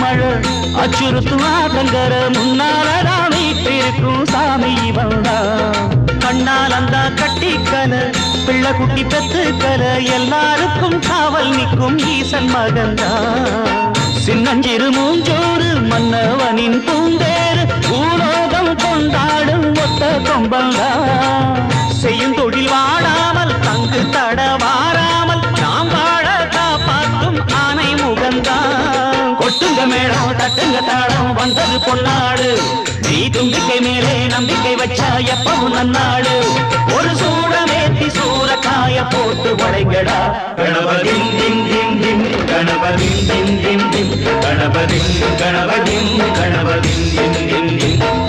மழை அச்சுறுத்தும் ஆத்தங்கர முன்னாலதான் வீட்டிருக்கும் சாமி இவன்தா கண்ணால் அந்த கட்டிக்கல பிள்ளை குட்டி பெத்துக்கல எல்லாருக்கும் காவல் நிற்கும் ஈசன் மகன்தா சின்னஞ்சிறு மூஞ்சோறு மன்னவனின் பூந்தேறு பூலோகம் கொண்டாடும் ஒத்த கொம்பங்கா செய்யும் தொழில் வாழாமல் தங்கு தட வாராமல் நாம் வாழ காப்பாற்றும் ஆனை முகந்தான் கொட்டுங்க மேடம் தட்டுங்க தாளம் வந்தது பொன்னாடு நீ தும்பிக்கை மேலே நம்பிக்கை வச்சா எப்பவும் நன்னாடு ஒரு சூடமேத்தி சூறக்காய போட்டு வளைங்கடா கணபதி திம் திம் திம் கணபதி திம் திம் திம் கணபதி கணபதி கணபதி திம் திம் திம்